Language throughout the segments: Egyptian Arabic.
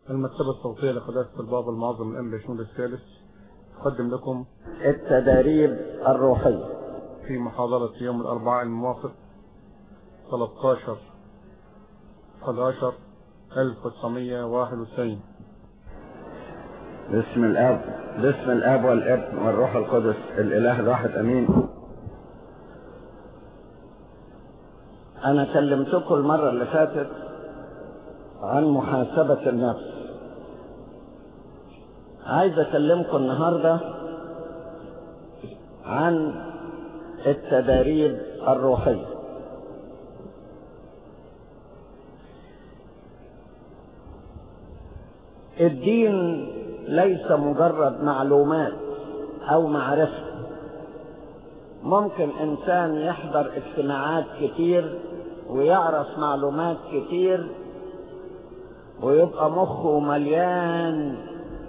المكتبة الصوتية لقداسة البابا المعظم الأنبا شنود الثالث تقدم لكم التداريب الروحية في محاضرة يوم الأربعاء الموافق 13 11 1991 باسم الاب باسم الاب والابن والروح القدس الاله الواحد امين انا كلمتكم المرة اللي فاتت عن محاسبة النفس عايز اكلمكم النهاردة عن التداريب الروحية الدين ليس مجرد معلومات او معرفة ممكن انسان يحضر اجتماعات كتير ويعرف معلومات كتير ويبقى مخه مليان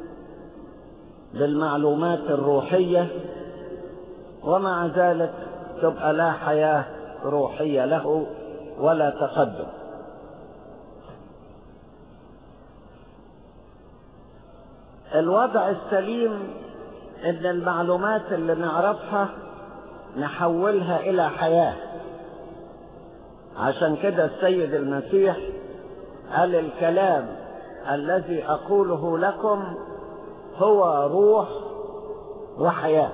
بالمعلومات الروحية ومع ذلك تبقى لا حياة روحية له ولا تقدم الوضع السليم ان المعلومات اللي نعرفها نحولها الى حياة عشان كده السيد المسيح قال الكلام الذي اقوله لكم هو روح وحياة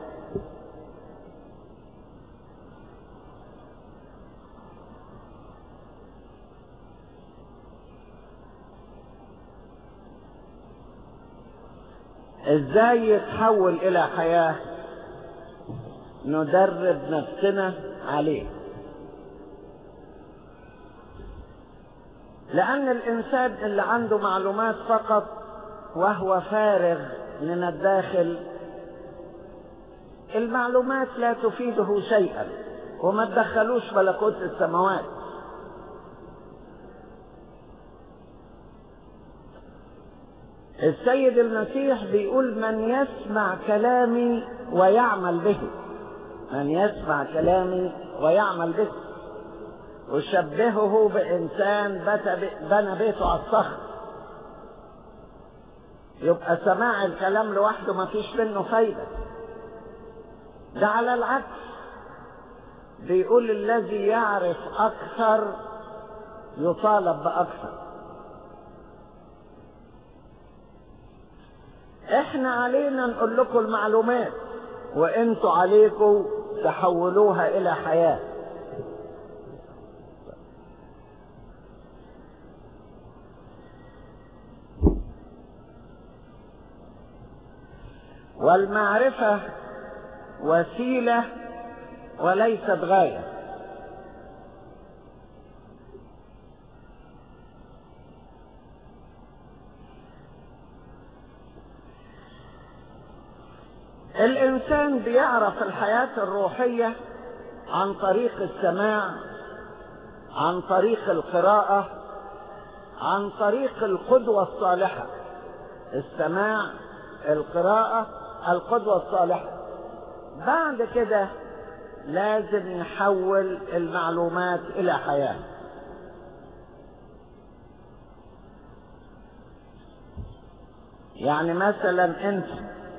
ازاي يتحول الى حياة ندرب نفسنا عليه لان الانسان اللي عنده معلومات فقط وهو فارغ من الداخل المعلومات لا تفيده شيئا وما تدخلوش ملكوت السماوات السيد المسيح بيقول من يسمع كلامي ويعمل به من يسمع كلامي ويعمل به وشبهه بإنسان بنى بيته على الصخر يبقى سماع الكلام لوحده ما فيش منه فايدة ده على العكس بيقول الذي يعرف أكثر يطالب بأكثر احنا علينا نقول لكم المعلومات وانتوا عليكم تحولوها الى حياة والمعرفة وسيلة وليست غاية الإنسان بيعرف الحياة الروحية عن طريق السماع عن طريق القراءة عن طريق القدوة الصالحة السماع القراءة القدوة الصالحة بعد كده لازم نحول المعلومات إلى حياة يعني مثلا انت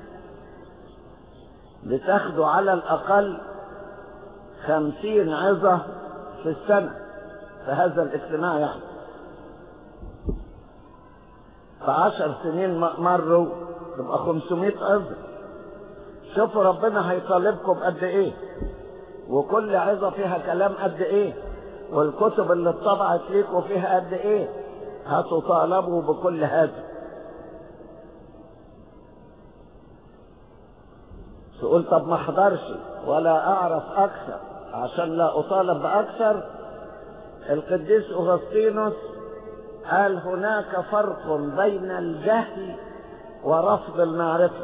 بتاخدوا على الأقل خمسين عظة في السنة في هذا الاجتماع يعني في عشر سنين مروا تبقى خمسمائة عظة شوفوا ربنا هيطالبكم قد ايه وكل عظة فيها كلام قد ايه والكتب اللي اتطبعت ليكم فيها قد ايه هتطالبوا بكل هذا تقول طب ما احضرش ولا اعرف اكثر عشان لا اطالب باكثر القديس اغسطينوس قال هناك فرق بين الجهل ورفض المعرفة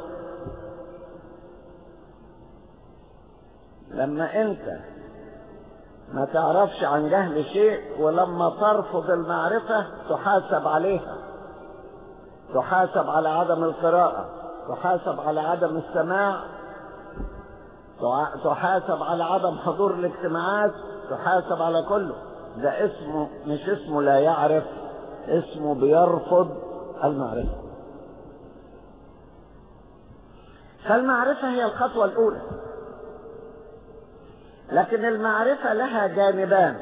لما انت ما تعرفش عن جهل شيء ولما ترفض المعرفة تحاسب عليها تحاسب على عدم القراءة تحاسب على عدم السماع تحاسب على عدم حضور الاجتماعات تحاسب على كله ده اسمه مش اسمه لا يعرف اسمه بيرفض المعرفة فالمعرفة هي الخطوة الأولى لكن المعرفة لها جانبان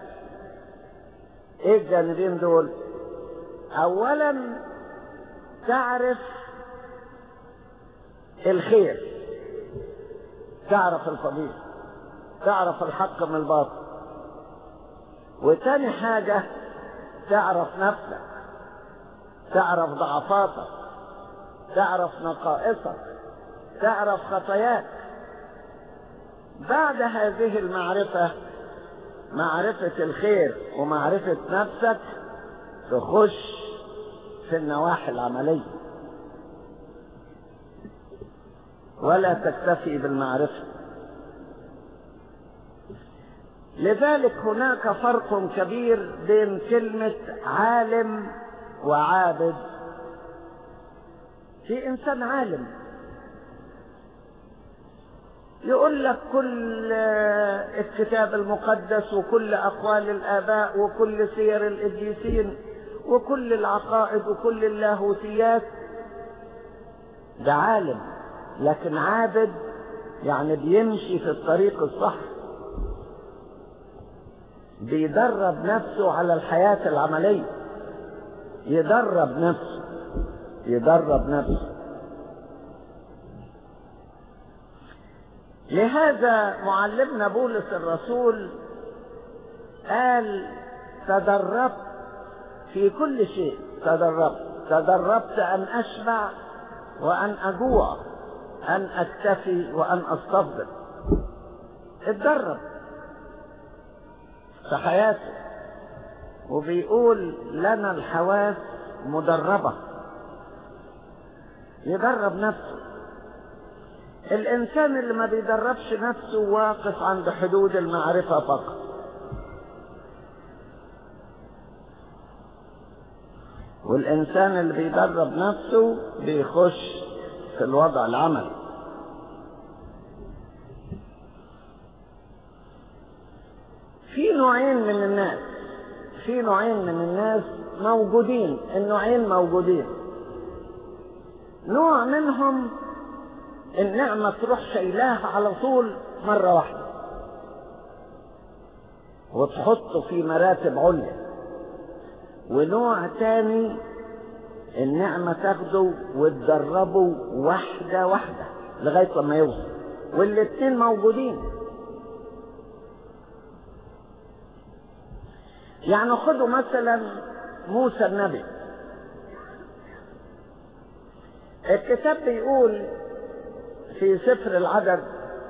ايه الجانبين دول اولا تعرف الخير تعرف الفضيل تعرف الحق من الباطل وتاني حاجة تعرف نفسك تعرف ضعفاتك تعرف نقائصك تعرف خطاياك بعد هذه المعرفة معرفة الخير ومعرفة نفسك تخش في النواحي العملية ولا تكتفي بالمعرفة لذلك هناك فرق كبير بين كلمة عالم وعابد في إنسان عالم يقول لك كل الكتاب المقدس وكل أقوال الآباء وكل سير القديسين وكل العقائد وكل اللاهوتيات ده عالم لكن عابد يعني بيمشي في الطريق الصح بيدرب نفسه على الحياة العملية يدرب نفسه يدرب نفسه لهذا معلمنا بولس الرسول قال تدربت في كل شيء تدربت تدربت أن أشبع وأن أجوع أن أكتفي وأن أستفضل اتدرب في حياته وبيقول لنا الحواس مدربة يدرب نفسه الإنسان اللي ما بيدربش نفسه واقف عند حدود المعرفة فقط والإنسان اللي بيدرب نفسه بيخش في الوضع العملي في نوعين من الناس في نوعين من الناس موجودين النوعين موجودين نوع منهم النعمة تروح شايلاها على طول مرة واحدة وتحطه في مراتب عليا ونوع تاني النعمة تاخده وتدربه واحدة واحدة لغاية لما يوصل والاتنين موجودين يعني خدوا مثلا موسى النبي الكتاب بيقول في سفر العدد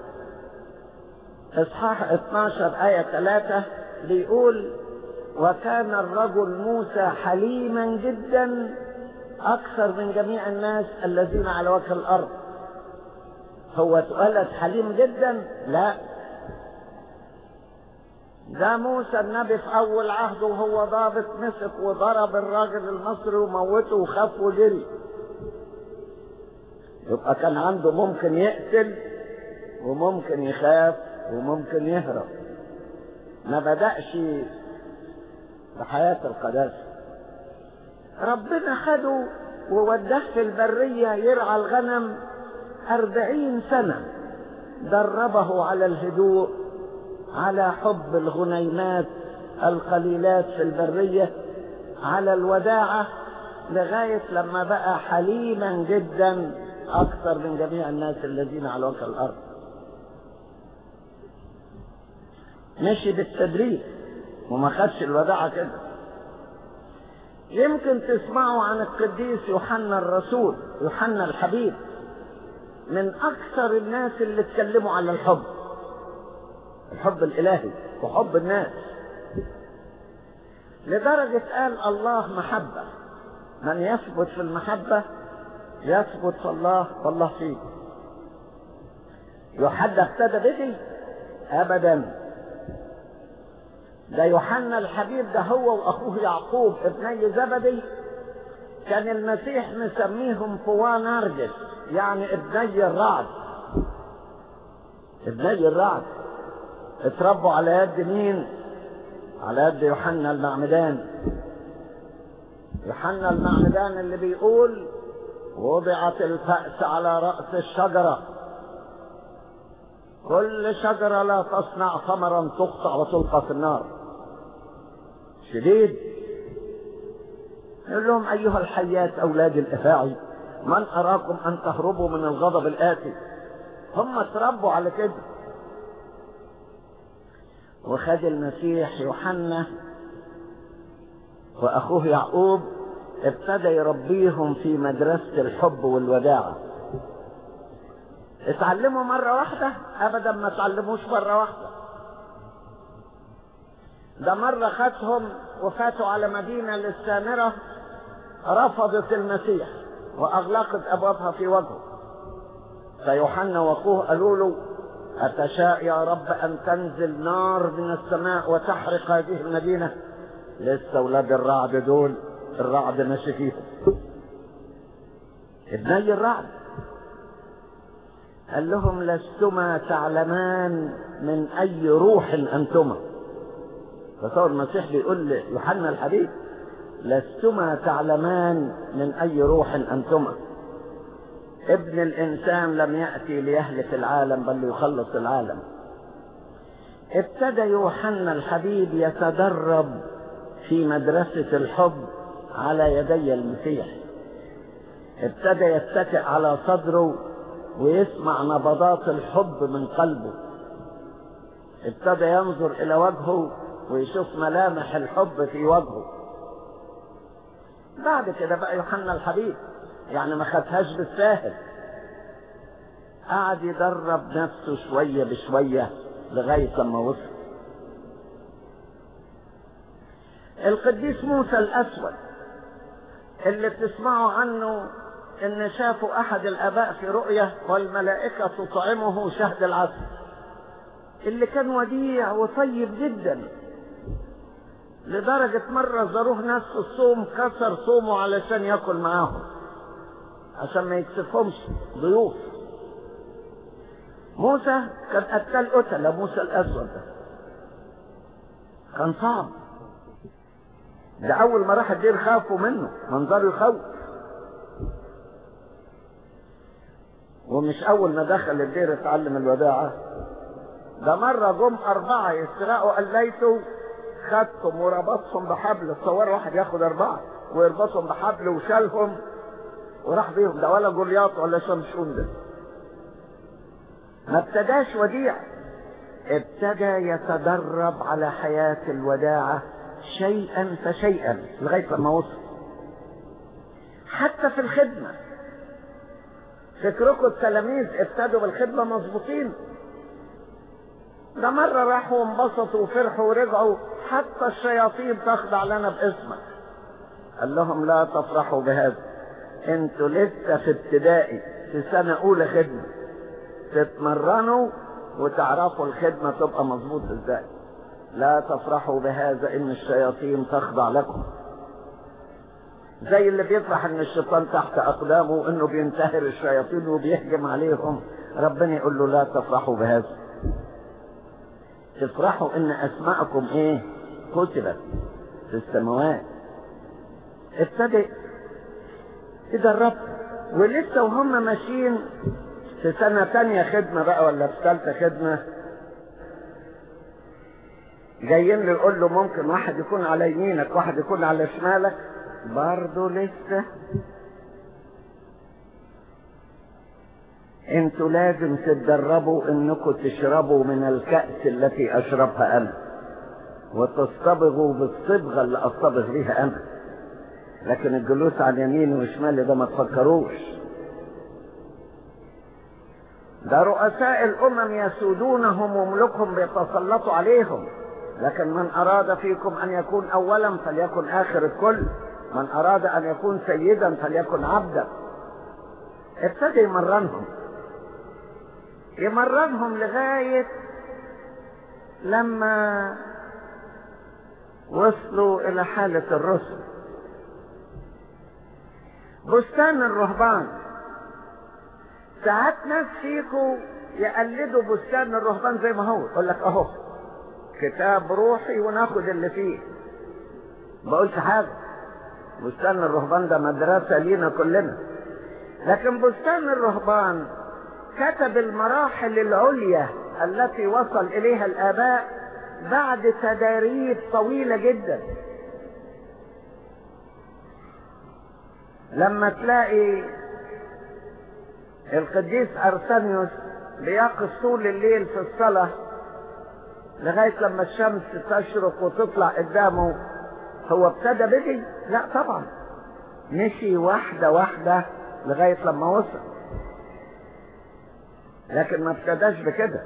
اصحاح 12 آية 3 بيقول وكان الرجل موسى حليما جدا أكثر من جميع الناس الذين على وجه الأرض هو اتولد حليم جدا لا ده موسى النبي في أول عهده وهو ضابط مسك وضرب الراجل المصري وموته وخاف وجري يبقى كان عنده ممكن يقتل وممكن يخاف وممكن يهرب ما بدأش بحياة القداسة ربنا خده ووداه في البرية يرعى الغنم أربعين سنة دربه على الهدوء على حب الغنيمات القليلات في البرية على الوداعة لغاية لما بقى حليما جدا أكثر من جميع الناس الذين على وجه الأرض مشي بالتدريب وما خدش الوداعة كده يمكن تسمعوا عن القديس يوحنا الرسول يوحنا الحبيب من أكثر الناس اللي اتكلموا على الحب الحب الإلهي وحب الناس لدرجة قال الله محبة من يثبت في المحبة يثبت في الله والله فيه يوحنا اقتدى به أبدا ده يوحنا الحبيب ده هو وأخوه يعقوب ابني زبدي كان المسيح مسميهم فوا نرجس يعني ابني الرعد ابني الرعد اتربوا على يد مين على يد يوحنا المعمدان يوحنا المعمدان اللي بيقول وضعت الفأس على رأس الشجرة كل شجرة لا تصنع ثمرا تقطع وتلقى في النار شديد يقول لهم أيها الحيات أولاد الأفاعي من أراكم أن تهربوا من الغضب الآتي هم اتربوا على كده وخد المسيح يوحنا وأخوه يعقوب ابتدى يربيهم في مدرسة الحب والوداعة اتعلموا مرة واحدة أبدا ما اتعلموش مرة واحدة ده مرة خدهم وفاتوا على مدينة للسامرة رفضت المسيح وأغلقت أبوابها في وجهه فيوحنا وأخوه قالوا له أتشاء يا رب أن تنزل نار من السماء وتحرق هذه المدينة لسه أولاد الرعد دول الرعد ماشي فيهم ابني الرعد قال لهم لستما تعلمان من أي روح أنتما تصور المسيح بيقول ليوحنا الحبيب لستما تعلمان من أي روح أنتما ابن الإنسان لم يأتي ليهلك العالم بل ليخلص العالم ابتدى يوحنا الحبيب يتدرب في مدرسة الحب على يدي المسيح ابتدى يتكئ على صدره ويسمع نبضات الحب من قلبه ابتدى ينظر إلى وجهه ويشوف ملامح الحب في وجهه بعد كده بقى يوحنا الحبيب يعني ما خدهاش بالساهل قعد يدرب نفسه شوية بشوية لغاية لما وصل القديس موسى الأسود اللي بتسمعوا عنه ان شافوا احد الاباء في رؤية والملائكة تطعمه شهد العسل اللي كان وديع وطيب جدا لدرجة مرة زاروه ناس في الصوم كسر صومه علشان ياكل معاهم عشان ما يكسفهمش ضيوف موسى كان قتال قتلة موسى الأسود ده كان صعب ده أول ما راح الدير خافوا منه منظره يخوف ومش أول ما دخل الدير اتعلم الوداعة ده مرة جم أربعة يسرقوا قليته خدهم وربطهم بحبل تصور واحد ياخد أربعة ويربطهم بحبل وشالهم وراح بيهم ده ولا جولياط ولا شمشون ده ما ابتداش وديع ابتدى يتدرب على حياة الوداعة شيئا فشيئا لغاية لما وصل حتى في الخدمة فكركم التلاميذ ابتدوا بالخدمة مظبوطين ده مرة راحوا وانبسطوا وفرحوا ورجعوا حتى الشياطين تخضع لنا باسمك قال لهم لا تفرحوا بهذا انتوا لسه في ابتدائي في سنة اولى خدمة تتمرنوا وتعرفوا الخدمة تبقى مظبوط ازاي لا تفرحوا بهذا ان الشياطين تخضع لكم زي اللي بيفرح ان الشيطان تحت اقدامه وانه بينتهر الشياطين وبيهجم عليهم ربنا يقول له لا تفرحوا بهذا تفرحوا ان اسماءكم ايه كتبت في السماوات ابتدى تدربت ولسه وهم ماشيين في سنة تانية خدمة بقى ولا في ثالثة خدمة جايين له يقول له ممكن واحد يكون على يمينك واحد يكون على شمالك برضه لسه انتوا لازم تتدربوا انكم تشربوا من الكأس التي اشربها انا وتصطبغوا بالصبغة اللي اصطبغ بيها انا لكن الجلوس على اليمين والشمال ده ما تفكروش ده رؤساء الامم يسودونهم وملوكهم بيتسلطوا عليهم لكن من اراد فيكم ان يكون اولا فليكن اخر الكل من اراد ان يكون سيدا فليكن عبدا ابتدى يمرنهم يمرنهم لغاية لما وصلوا الى حالة الرسل بستان الرهبان ساعات ناس فيكم يقلدوا بستان الرهبان زي ما هو يقول لك اهو كتاب روحي وناخد اللي فيه بقولش حاجة بستان الرهبان ده مدرسة لينا كلنا لكن بستان الرهبان كتب المراحل العليا التي وصل إليها الآباء بعد تداريب طويلة جدا لما تلاقي القديس أرسانيوس بيقف طول الليل في الصلاة لغاية لما الشمس تشرق وتطلع قدامه هو ابتدى بدي لا طبعا مشي واحدة واحدة لغاية لما وصل لكن ما ابتداش بكده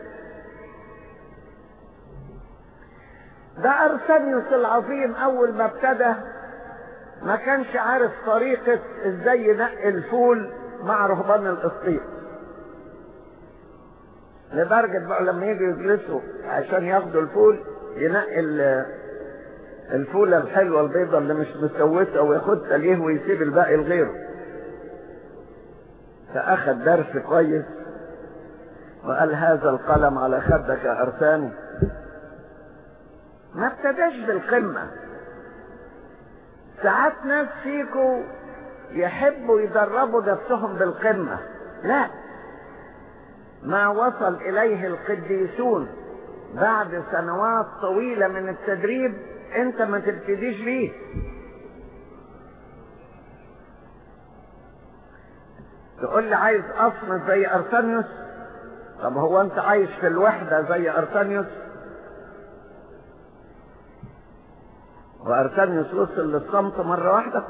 ده أرسانيوس العظيم أول ما ابتدى ما كانش عارف طريقة ازاي ينقي الفول مع رهبان القسطيط لدرجة بقى لما يجي يجلسوا عشان ياخدوا الفول ينقي الفولة الحلوة البيضة اللي مش مسوسة وياخدها ليه ويسيب الباقي لغيره فأخذ درس كويس وقال هذا القلم على خدك يا أرساني ما ابتداش بالقمة ساعات ناس فيكم يحبوا يدربوا نفسهم بالقمة لا ما وصل إليه القديسون بعد سنوات طويلة من التدريب انت ما تبتديش بيه تقول لي عايز اصمت زي ارسانيوس طب هو انت عايش في الوحدة زي ارسانيوس وارسانيوس وصل للصمت مرة واحدة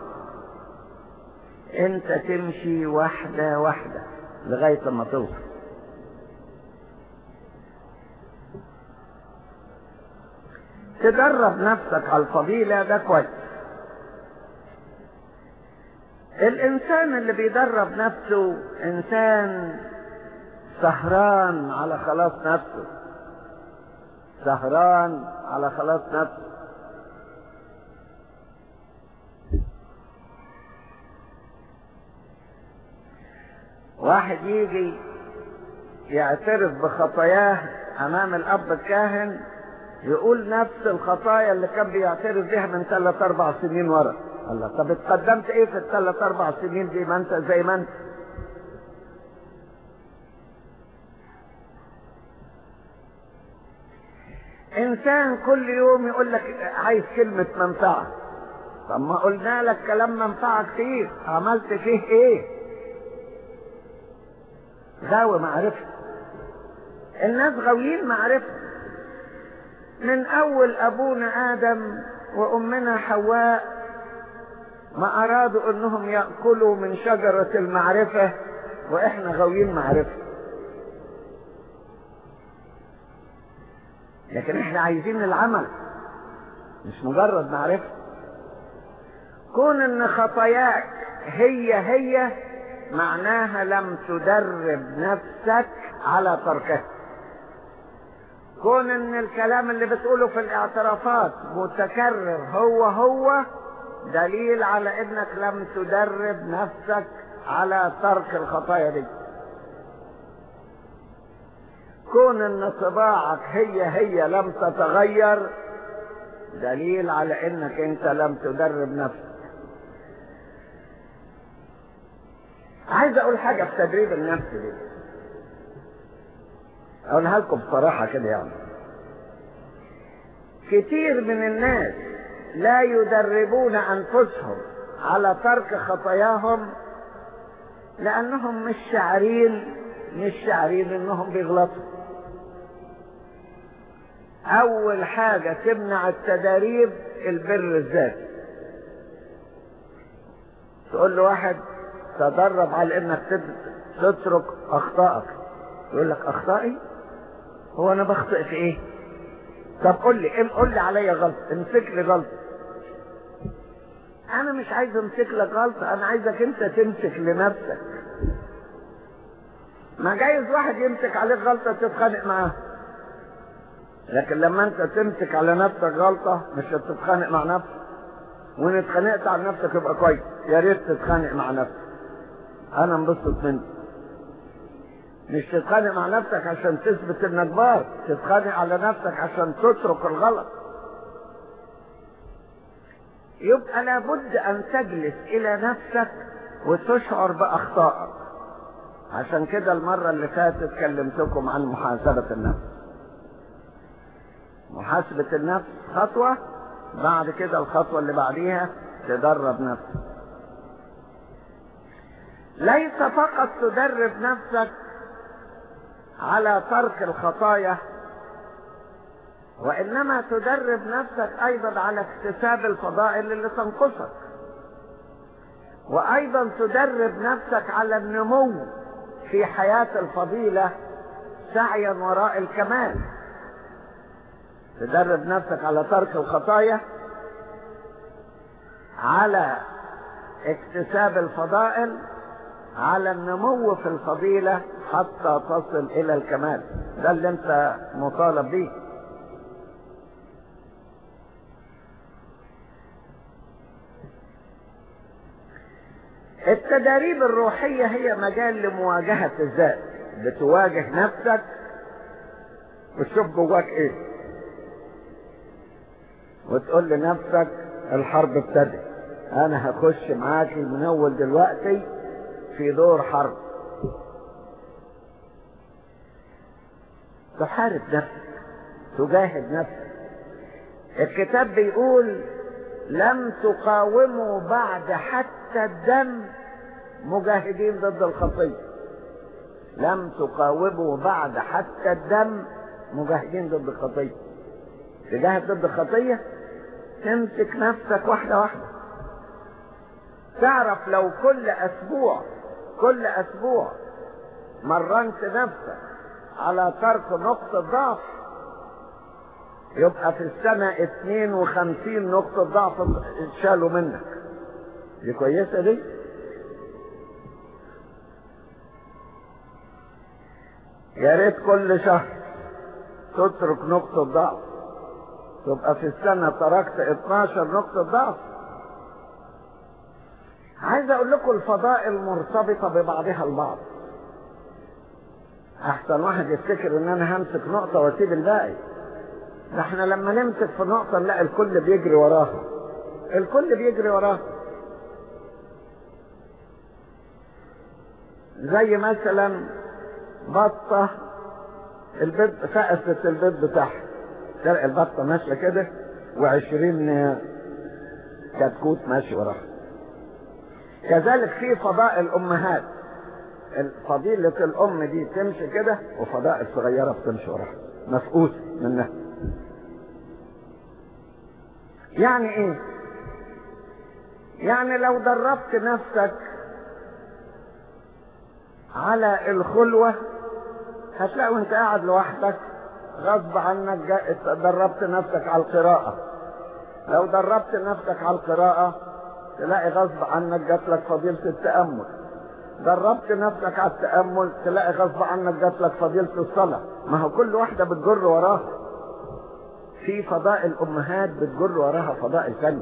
انت تمشي واحدة واحدة لغاية لما توصل تدرب نفسك على الفضيلة ده كويس الانسان اللي بيدرب نفسه انسان سهران على خلاص نفسه سهران على خلاص نفسه واحد يجي يعترف بخطاياه امام الاب الكاهن يقول نفس الخطايا اللي كان بيعترف بيها من ثلاث اربع سنين ورا الله طب اتقدمت ايه في الثلاث اربع سنين دي ما انت زي ما انت انسان كل يوم يقول لك عايز كلمة منفعة طب ما قلنا لك كلام منفعة كتير عملت فيه ايه غاوي معرفة الناس غاويين معرفة من اول ابونا ادم وامنا حواء ما ارادوا انهم يأكلوا من شجرة المعرفة واحنا غاويين معرفة لكن احنا عايزين العمل مش مجرد معرفة كون ان خطاياك هي هي معناها لم تدرب نفسك على تركها كون ان الكلام اللي بتقوله في الاعترافات متكرر هو هو دليل على انك لم تدرب نفسك على ترك الخطايا دي كون ان طباعك هي هي لم تتغير دليل على انك انت لم تدرب نفسك عايز اقول حاجة في تدريب النفس دي اقولها لكم بصراحة كده يعني كتير من الناس لا يدربون انفسهم على ترك خطاياهم لانهم مش شاعرين مش شاعرين انهم بيغلطوا اول حاجة تمنع التدريب البر الذاتي تقول له واحد تدرب على انك تترك اخطائك يقول لك اخطائي هو انا بخطئ في ايه طب قول لي قول لي عليا غلط امسك لي غلط انا مش عايز امسك لك غلط انا عايزك انت تمسك لنفسك ما جايز واحد يمسك عليك غلطة تتخانق معاه لكن لما انت تمسك على نفسك غلطة مش هتتخانق مع نفسك وان اتخانقت على نفسك يبقى كويس يا ريت تتخانق مع نفسك انا انبسط منك مش تتخانق مع نفسك عشان تثبت انك بار تتخانق على نفسك عشان تترك الغلط يبقى لابد ان تجلس الى نفسك وتشعر باخطائك عشان كده المرة اللي فاتت كلمتكم عن محاسبة النفس محاسبة النفس خطوة بعد كده الخطوة اللي بعديها تدرب نفسك ليس فقط تدرب نفسك على ترك الخطايا وإنما تدرب نفسك أيضا على اكتساب الفضائل اللي تنقصك وأيضا تدرب نفسك على النمو في حياة الفضيلة سعيا وراء الكمال تدرب نفسك على ترك الخطايا على اكتساب الفضائل على النمو في الفضيلة حتى تصل إلى الكمال ده اللي انت مطالب بيه التداريب الروحية هي مجال لمواجهة الذات بتواجه نفسك وتشوف جواك ايه وتقول لنفسك الحرب ابتدت انا هخش معاك من اول دلوقتي في دور حرب تحارب نفسك تجاهد نفسك الكتاب بيقول لم تقاوموا بعد حتى الدم مجاهدين ضد الخطية لم تقاوموا بعد حتى الدم مجاهدين ضد الخطية تجاهد ضد الخطية تمسك نفسك واحدة واحدة تعرف لو كل أسبوع كل أسبوع مرنت نفسك على ترك نقطة ضعف يبقى في السنة 52 نقطة ضعف اتشالوا منك دي كويسة دي يا ريت كل شهر تترك نقطة ضعف تبقى في السنة تركت 12 نقطة ضعف عايز اقول لكم الفضائل مرتبطة ببعضها البعض احسن واحد يفتكر ان انا همسك نقطة واسيب الباقي ده احنا لما نمسك في نقطة نلاقي الكل بيجري وراها الكل بيجري وراها زي مثلا بطة البيض فقست البيض بتاعها تلاقي البطة ماشية كده وعشرين كتكوت ماشي وراها كذلك في فضاء الأمهات فضيلة الأم دي تمشي كده وفضاء الصغيرة بتمشي وراها مفقوس منها يعني ايه يعني لو دربت نفسك على الخلوة هتلاقي وانت قاعد لوحدك غصب عنك جا... دربت نفسك على القراءة لو دربت نفسك على القراءة تلاقي غصب عنك جات لك فضيلة التأمل دربت نفسك على التأمل تلاقي غصب عنك جات لك فضيلة الصلاة ما هو كل واحدة بتجر وراها في فضاء الأمهات بتجر وراها فضاء الفن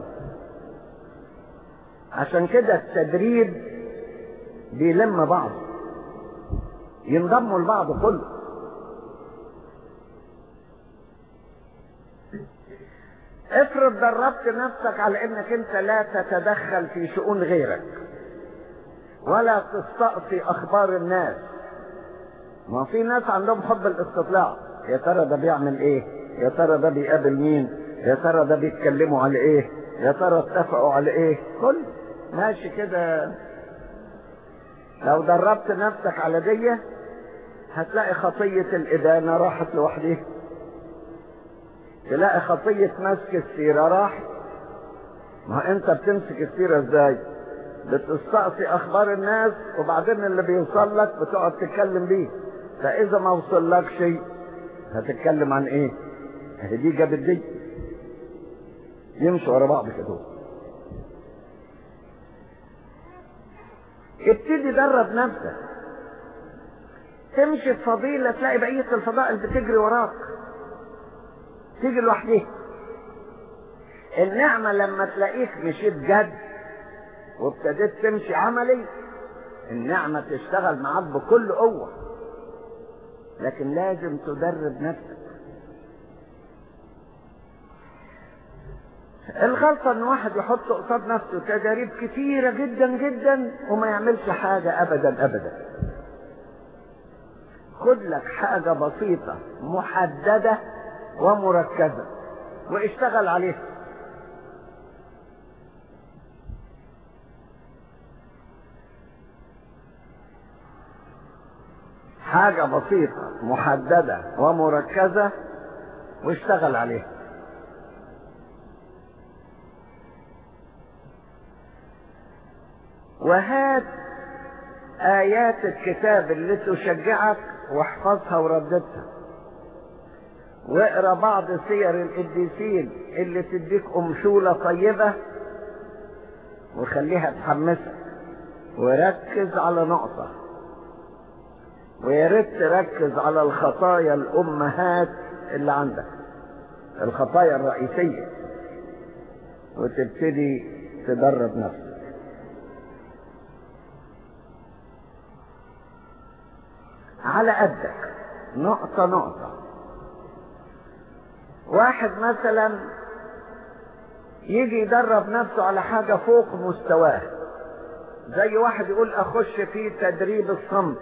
عشان كده التدريب بيلم بعض ينضموا لبعض كله افرض دربت نفسك على انك انت لا تتدخل في شؤون غيرك ولا تستقصي اخبار الناس ما في ناس عندهم حب الاستطلاع يا ترى ده بيعمل ايه يا ترى ده بيقابل مين يا ترى ده بيتكلموا على ايه يا ترى اتفقوا على ايه كل ماشي كده لو دربت نفسك على دي هتلاقي خطية الإدانة راحت لوحدها تلاقي خطية مسك السيرة راحت ما انت بتمسك السيرة ازاي بتستقصي اخبار الناس وبعدين اللي بيوصل لك بتقعد تتكلم بيه فاذا ما وصل لك شيء هتتكلم عن ايه هي دي جابت دي يمشوا ورا بعض كده ابتدي درب نفسك تمشي في فضيلة تلاقي بقية الفضائل بتجري وراك تيجي لوحدها النعمة لما تلاقيك مشيت جد وابتديت تمشي عملي النعمة تشتغل معاك بكل قوة لكن لازم تدرب نفسك الغلطة ان واحد يحط قصاد نفسه تجارب كتيرة جدا جدا وما يعملش حاجة ابدا ابدا خد لك حاجة بسيطة محددة ومركزة واشتغل عليها حاجة بسيطة محددة ومركزة واشتغل عليها وهات آيات الكتاب اللي تشجعك واحفظها ورددها واقرا بعض سير القديسين اللي تديك أمشولة طيبة وخليها تحمسك وركز على نقطة ويا ريت تركز على الخطايا الأمهات اللي عندك الخطايا الرئيسية وتبتدي تدرب نفسك على قدك نقطة نقطة واحد مثلا يجي يدرب نفسه على حاجة فوق مستواه زي واحد يقول اخش في تدريب الصمت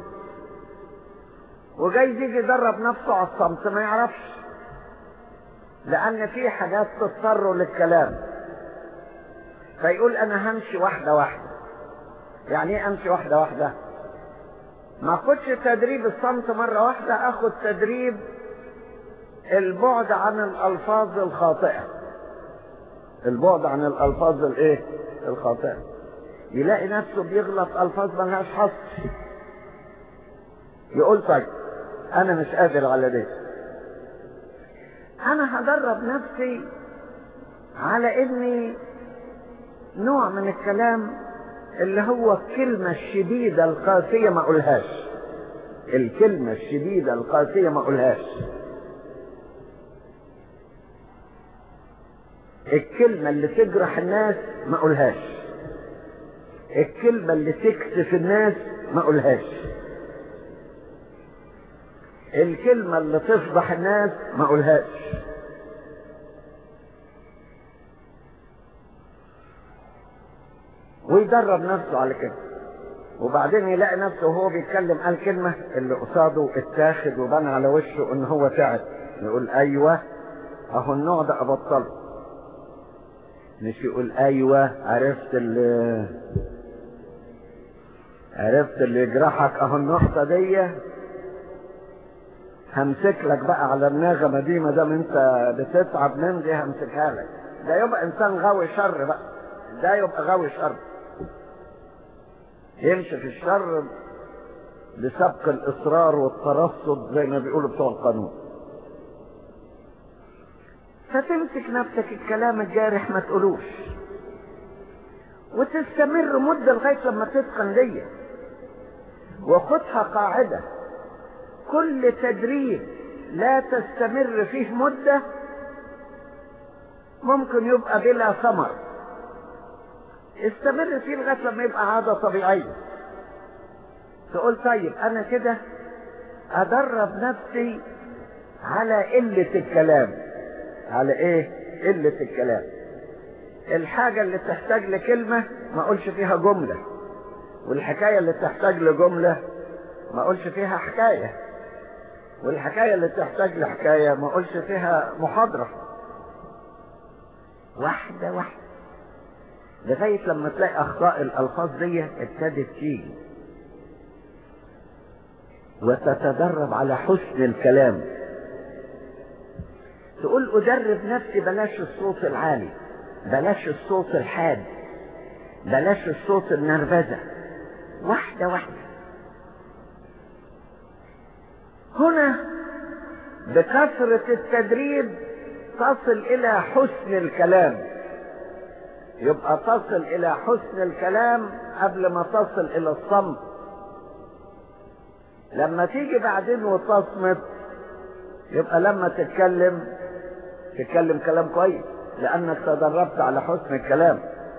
وجايز يجي يدرب نفسه على الصمت ما يعرفش لان في حاجات تضطره للكلام فيقول انا همشي واحدة واحدة يعني ايه امشي واحدة واحدة ما اخدش تدريب الصمت مرة واحدة اخد تدريب البعد عن الالفاظ الخاطئة البعد عن الالفاظ الايه الخاطئة يلاقي نفسه بيغلط الفاظ ملهاش حصر يقول طيب انا مش قادر على ده انا هدرب نفسي على اني نوع من الكلام اللي هو الكلمة الشديدة القاسية ما اقولهاش الكلمة الشديدة القاسية ما اقولهاش الكلمة اللي تجرح الناس ما اقولهاش الكلمة اللي تكسف الناس ما اقولهاش الكلمة اللي تفضح الناس ما اقولهاش ويدرب نفسه على كده وبعدين يلاقي نفسه وهو بيتكلم قال كلمة اللي قصاده اتاخد وبان على وشه ان هو تعب يقول ايوه اهو النوع ده ابطله مش يقول ايوه عرفت اللي عرفت اللي يجرحك اهو النقطة دي همسك لك بقى على النغمة دي ما دام انت بتتعب من دي همسكها لك ده يبقى انسان غاوي شر بقى ده يبقى غاوي شر يمشي في الشر بسبق الاصرار والترصد زي ما بيقولوا بتوع القانون فتمسك نفسك الكلام الجارح ما تقولوش وتستمر مدة لغاية لما تتقن دي وخدها قاعدة كل تدريب لا تستمر فيه مدة ممكن يبقى بلا ثمر استمر فيه لغاية لما يبقى عادة طبيعية تقول طيب انا كده ادرب نفسي على قلة الكلام على ايه قلة الكلام الحاجة اللي تحتاج لكلمة ما اقولش فيها جملة والحكاية اللي تحتاج لجملة ما اقولش فيها حكاية والحكاية اللي تحتاج لحكاية ما اقولش فيها محاضرة واحدة واحدة لغاية لما تلاقي اخطاء الالفاظ دي ابتدت تيجي وتتدرب على حسن الكلام تقول ادرب نفسي بلاش الصوت العالي بلاش الصوت الحاد بلاش الصوت النرفزة واحدة واحدة هنا بكثرة التدريب تصل الى حسن الكلام يبقى تصل الى حسن الكلام قبل ما تصل الى الصمت لما تيجي بعدين وتصمت يبقى لما تتكلم تتكلم كلام كويس لانك تدربت على حسن الكلام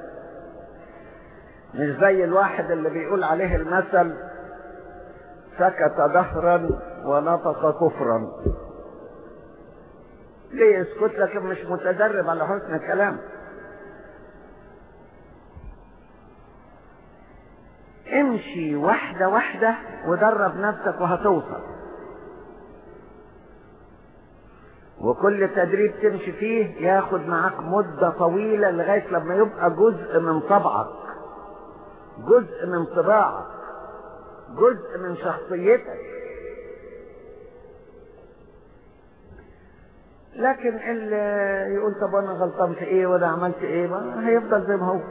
مش زي الواحد اللي بيقول عليه المثل سكت دهرا ونطق كفرا ليه يسكت لكن مش متدرب على حسن الكلام امشي واحدة واحدة ودرب نفسك وهتوصل وكل تدريب تمشي فيه ياخد معاك مدة طويلة لغاية لما يبقى جزء من طبعك جزء من طباعك جزء من شخصيتك لكن اللي يقول طب انا غلطان في ايه وانا عملت ايه ما هيفضل زي ما هو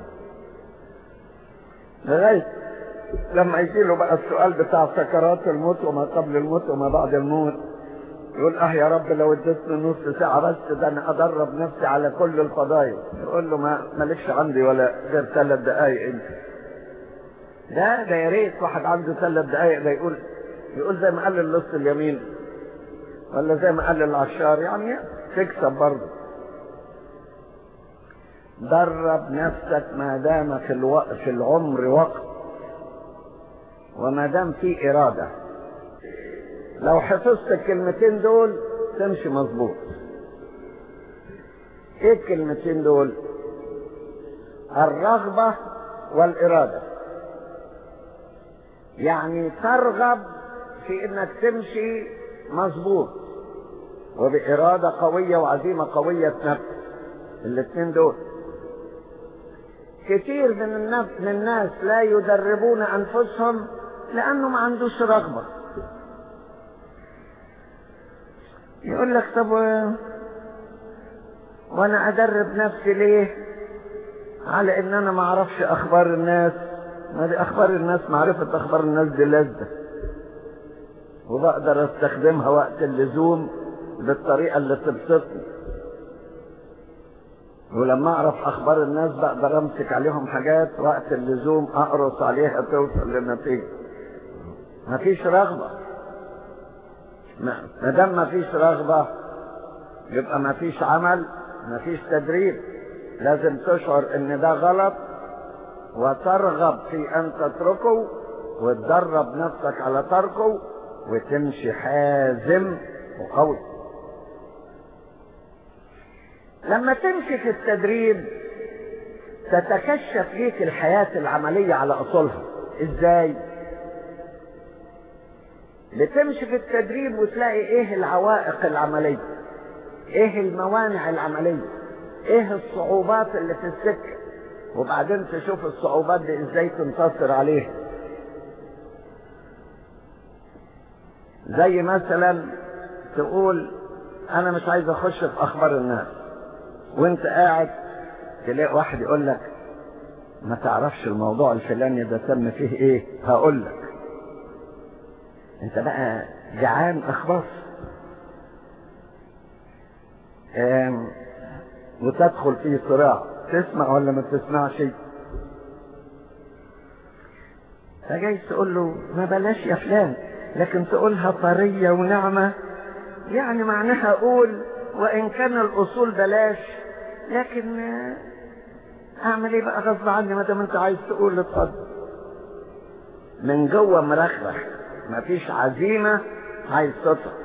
لغايه لما يجي له بقى السؤال بتاع سكرات الموت وما قبل الموت وما بعد الموت يقول اه يا رب لو اديتني نص ساعة بس ده انا ادرب نفسي على كل الفضايل يقول له ما مالكش عندي ولا غير ثلاث دقايق انت ده ده يا ريت واحد عنده ثلاث دقايق ده يقول يقول زي ما قال اللص اليمين ولا زي ما قال العشار يعني تكسب برضه درب نفسك ما دام في الو... في العمر وقت وما دام في إرادة لو حفظت الكلمتين دول تمشي مظبوط ايه الكلمتين دول الرغبة والإرادة يعني ترغب في انك تمشي مظبوط وبإرادة قوية وعزيمة قوية نفس الاثنين دول كثير من الناس من الناس لا يدربون انفسهم لانه ما عندوش رغبه يقول لك طب وانا ادرب نفسي ليه على ان انا ما اعرفش اخبار الناس ما دي اخبار الناس معرفة اخبار الناس دي لذة وبقدر استخدمها وقت اللزوم بالطريقة اللي تبسطني ولما اعرف اخبار الناس بقدر امسك عليهم حاجات وقت اللزوم اقرص عليها توصل للنتيجة مفيش رغبة ما دام مفيش رغبة يبقى مفيش عمل مفيش تدريب لازم تشعر ان ده غلط وترغب في ان تتركه وتدرب نفسك على تركه وتمشي حازم وقوي لما تمشي في التدريب تتكشف ليك الحياة العملية على أصولها إزاي؟ بتمشي في التدريب وتلاقي إيه العوائق العملية إيه الموانع العملية إيه الصعوبات اللي في السكة وبعدين تشوف الصعوبات دي إزاي تنتصر عليها زي مثلا تقول أنا مش عايز أخش في أخبار الناس وانت قاعد تلاقي واحد يقول لك ما تعرفش الموضوع الفلاني ده تم فيه ايه هقول لك انت بقى جعان اخبار وتدخل في صراع تسمع ولا ما تسمعش فجاي تقول له ما بلاش يا فلان لكن تقولها طرية ونعمة يعني معناها قول وإن كان الأصول بلاش لكن أعمل إيه بقى غصب عني ما دام أنت عايز تقول اتفضل من جوه مرخرخ مفيش عزيمة عايز تطلق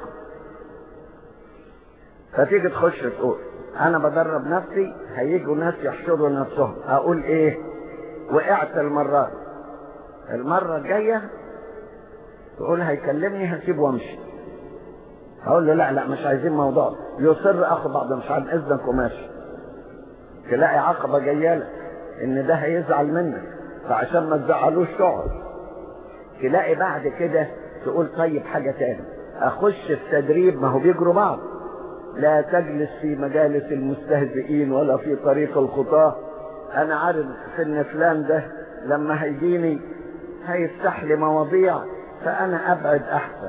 فتيجي تخش تقول أنا بدرب نفسي هيجوا ناس يحشروا نفسهم أقول إيه وقعت المرة دي المرة الجاية تقول هيكلمني هسيب وامشي اقول له لا لا مش عايزين موضوع يصر اخد بعض مش عن اذنك وماشي تلاقي عقبه جايه لك ان ده هيزعل منك فعشان ما تزعلوش تقعد تلاقي بعد كده تقول طيب حاجه تاني اخش في تدريب ما هو بيجروا بعض لا تجلس في مجالس المستهزئين ولا في طريق الخطاه انا عارف ان فلان ده لما هيجيني هيفتح لي مواضيع فانا ابعد احسن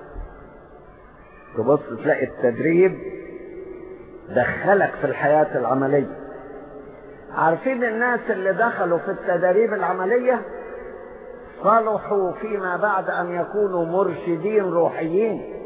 تبص تلاقي التدريب دخلك في الحياة العملية عارفين الناس اللي دخلوا في التدريب العملية صلحوا فيما بعد أن يكونوا مرشدين روحيين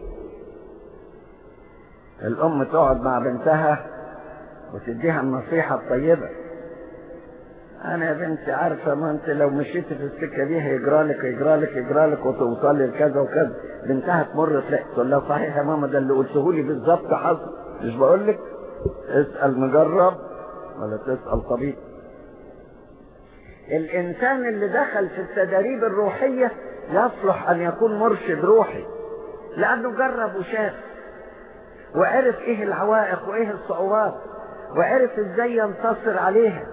الأم تقعد مع بنتها وتديها النصيحة الطيبة أنا يا بنتي عارفة ما أنت لو مشيتي في السكة دي هيجرالك هيجرالك هيجرالك وتوصلي لكذا وكذا بنتها تمر تلاقي تقول لها صحيح يا ماما ده اللي قلته لي بالظبط حصل مش بقول لك اسأل مجرب ولا تسأل طبيب الإنسان اللي دخل في التدريب الروحية يصلح أن يكون مرشد روحي لأنه جرب وشاف وعرف إيه العوائق وإيه الصعوبات وعرف إزاي ينتصر عليها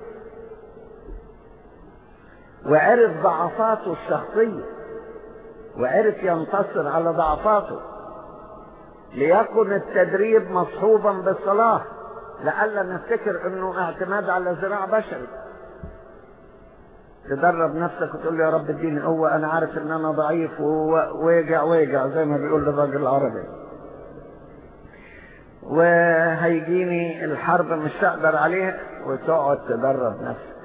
وعرف ضعفاته الشخصية وعرف ينتصر على ضعفاته ليكن التدريب مصحوبا بالصلاة لئلا نفتكر انه اعتماد على ذراع بشري تدرب نفسك وتقول له يا رب اديني قوة انا عارف ان انا ضعيف ووجع وجع زي ما بيقول الراجل العربي وهيجيني الحرب مش هقدر عليها وتقعد تدرب نفسك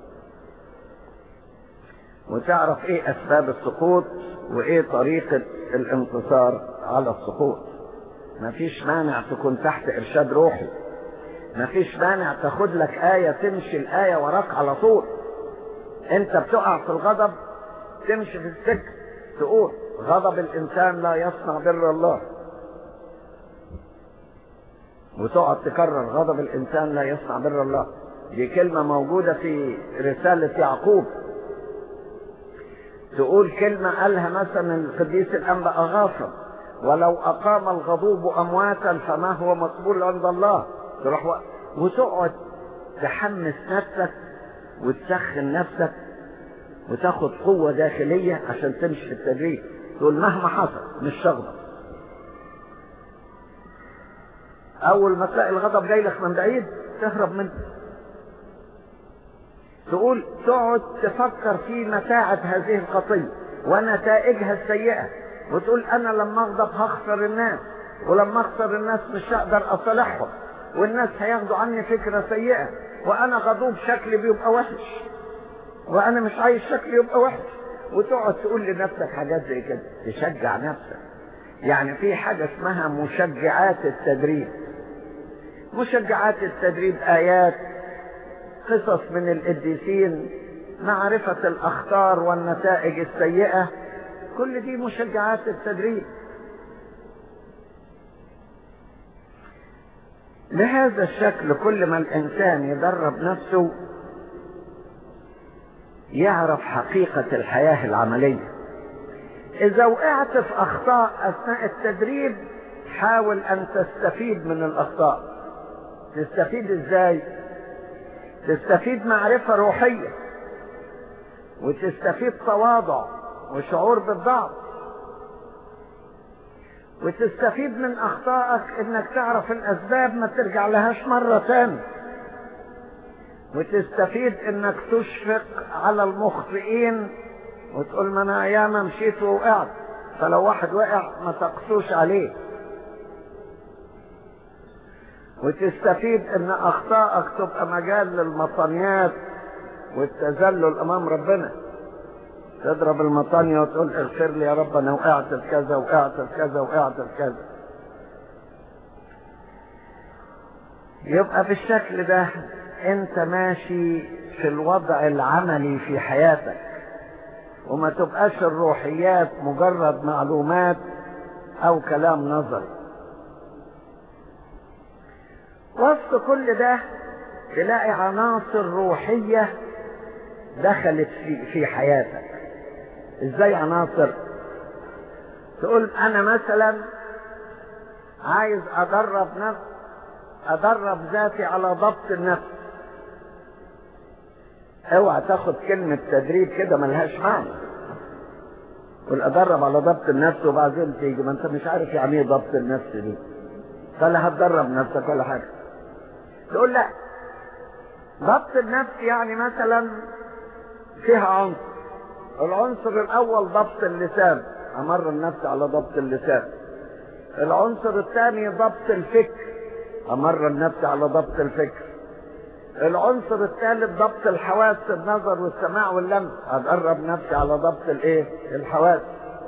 وتعرف ايه اسباب السقوط وايه طريقة الانتصار على السقوط مفيش مانع تكون تحت ارشاد روحي مفيش مانع تاخد لك آية تمشي الآية وراك على طول انت بتقع في الغضب تمشي في السكة تقول غضب الانسان لا يصنع بر الله وتقعد تكرر غضب الانسان لا يصنع بر الله دي كلمة موجودة في رسالة يعقوب تقول كلمة قالها مثلا القديس الأنبا أغاثم ولو أقام الغضوب أمواتا فما هو مقبول عند الله تروح و... وتقعد تحمس نفسك وتسخن نفسك وتاخد قوة داخلية عشان تمشي في التدريب تقول مهما حصل مش شغلة أول ما تلاقي الغضب جاي لك من بعيد تهرب منه تقول تقعد تفكر في متاعب هذه الخطية ونتائجها السيئة وتقول أنا لما أغضب هخسر الناس ولما أخسر الناس مش هقدر أصالحهم والناس هياخدوا عني فكرة سيئة وأنا غضوب شكلي بيبقى وحش وأنا مش عايز شكلي يبقى وحش وتقعد تقول لنفسك حاجات زي كده تشجع نفسك يعني في حاجة اسمها مشجعات التدريب مشجعات التدريب آيات قصص من القديسين معرفة الأخطار والنتائج السيئة كل دي مشجعات التدريب بهذا الشكل كل ما الإنسان يدرب نفسه يعرف حقيقة الحياة العملية إذا وقعت في أخطاء أثناء التدريب حاول أن تستفيد من الأخطاء تستفيد إزاي؟ تستفيد معرفة روحية وتستفيد تواضع وشعور بالضعف وتستفيد من اخطائك انك تعرف الاسباب ما ترجع لهاش مرة تاني وتستفيد انك تشفق على المخطئين وتقول ما انا اياما مشيت ووقعت فلو واحد وقع ما تقسوش عليه وتستفيد ان اخطائك تبقى مجال للمطنيات والتذلل امام ربنا تضرب المطانية وتقول اغفر لي يا رب انا وقعت في كذا وقعت في كذا وقعت في كذا يبقى بالشكل ده انت ماشي في الوضع العملي في حياتك وما تبقاش الروحيات مجرد معلومات او كلام نظري وسط كل ده تلاقي عناصر روحية دخلت في, في حياتك ازاي عناصر تقول انا مثلا عايز ادرب نفس ادرب ذاتي على ضبط النفس اوعى تاخد كلمة تدريب كده ملهاش معنى تقول ادرب على ضبط النفس وبعدين تيجي ما انت مش عارف يعني ايه ضبط النفس دي فلا هتدرب نفسك ولا حاجة تقول لا ضبط النفس يعني مثلا فيها عنصر العنصر الاول ضبط اللسان امر النفس على ضبط اللسان العنصر الثاني ضبط الفكر امر النفس على ضبط الفكر العنصر الثالث ضبط الحواس النظر والسماع واللمس ادرب نفسي على ضبط الايه الحواس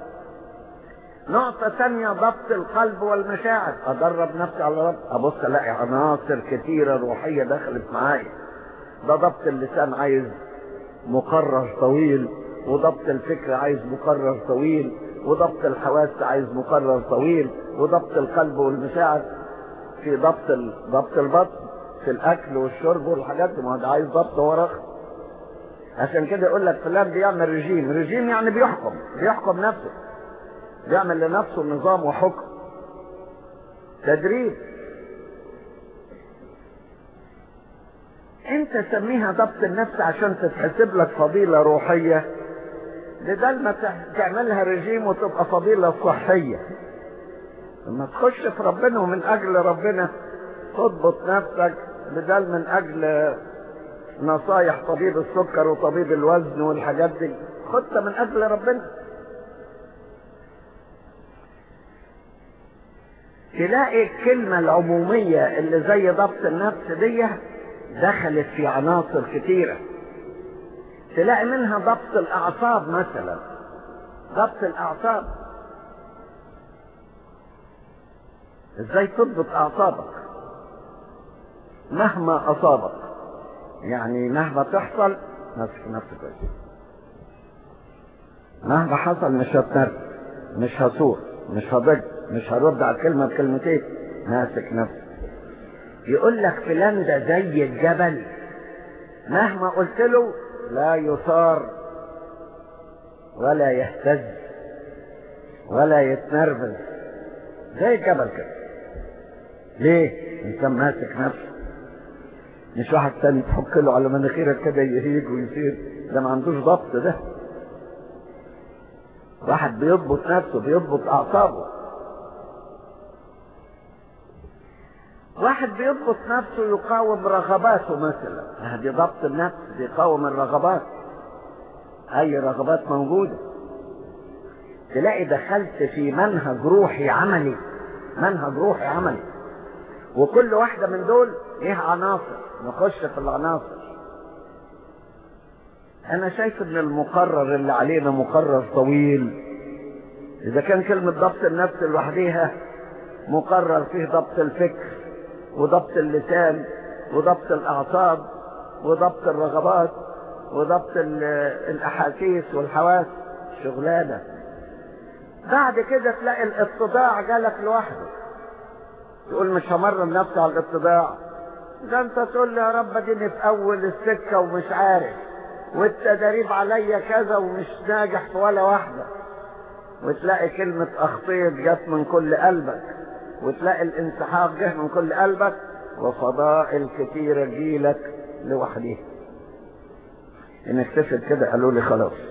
نقطة ثانية ضبط القلب والمشاعر ادرب نفسي على ضبط ابص الاقي عناصر كتيرة روحية دخلت معايا ده ضبط اللسان عايز مقرر طويل وضبط الفكر عايز مقرر طويل وضبط الحواس عايز مقرر طويل وضبط القلب والمشاعر في ضبط ال... ضبط البطن في الاكل والشرب والحاجات دي ما ده عايز ضبط ورق عشان كده يقول لك فلان بيعمل رجيم رجيم يعني بيحكم بيحكم نفسه بيعمل لنفسه نظام وحكم تدريب انت سميها ضبط النفس عشان تتحسب لك فضيلة روحية بدل ما تعملها رجيم وتبقى فضيلة صحية لما تخش في ربنا ومن اجل ربنا تضبط نفسك بدل من اجل نصايح طبيب السكر وطبيب الوزن والحاجات دي خدها من اجل ربنا تلاقي الكلمة العمومية اللي زي ضبط النفس دي دخلت في عناصر كتيرة تلاقي منها ضبط الأعصاب مثلا ضبط الأعصاب ازاي تضبط أعصابك مهما أصابك يعني مهما تحصل ماسك نفسك كويس مهما حصل مش هتنرد مش هصور مش هضج مش هرد على الكلمة بكلمتين ماسك نفسك يقول لك فلان ده زي الجبل مهما قلت له لا يثار ولا يهتز ولا يتنرفز زي الجبل كده ليه انسان ماسك نفسه مش واحد تاني تحك له على مناخيرك كده يهيج ويصير ده ما عندوش ضبط ده واحد بيضبط نفسه بيضبط اعصابه واحد بيضبط نفسه يقاوم رغباته مثلا هذه ضبط النفس بيقاوم الرغبات اي رغبات موجوده تلاقي دخلت في منهج روحي عملي منهج روحي عملي وكل واحده من دول ليها عناصر نخش في العناصر انا شايف ان المقرر اللي علينا مقرر طويل اذا كان كلمه ضبط النفس لوحديها مقرر فيه ضبط الفكر وضبط اللسان وضبط الاعصاب وضبط الرغبات وضبط الاحاسيس والحواس شغلانه بعد كده تلاقي الاتضاع جالك لوحده تقول مش همرن نفسي على الاتضاع ده انت تقول لي يا رب اديني في اول السكه ومش عارف والتدريب عليا كذا ومش ناجح في ولا واحده وتلاقي كلمه اخطيت جت من كل قلبك وتلاقي الانسحاب جه من كل قلبك وفضائل كتيرة تجيلك لوحديها ان اكتشف كده قالوا لي خلاص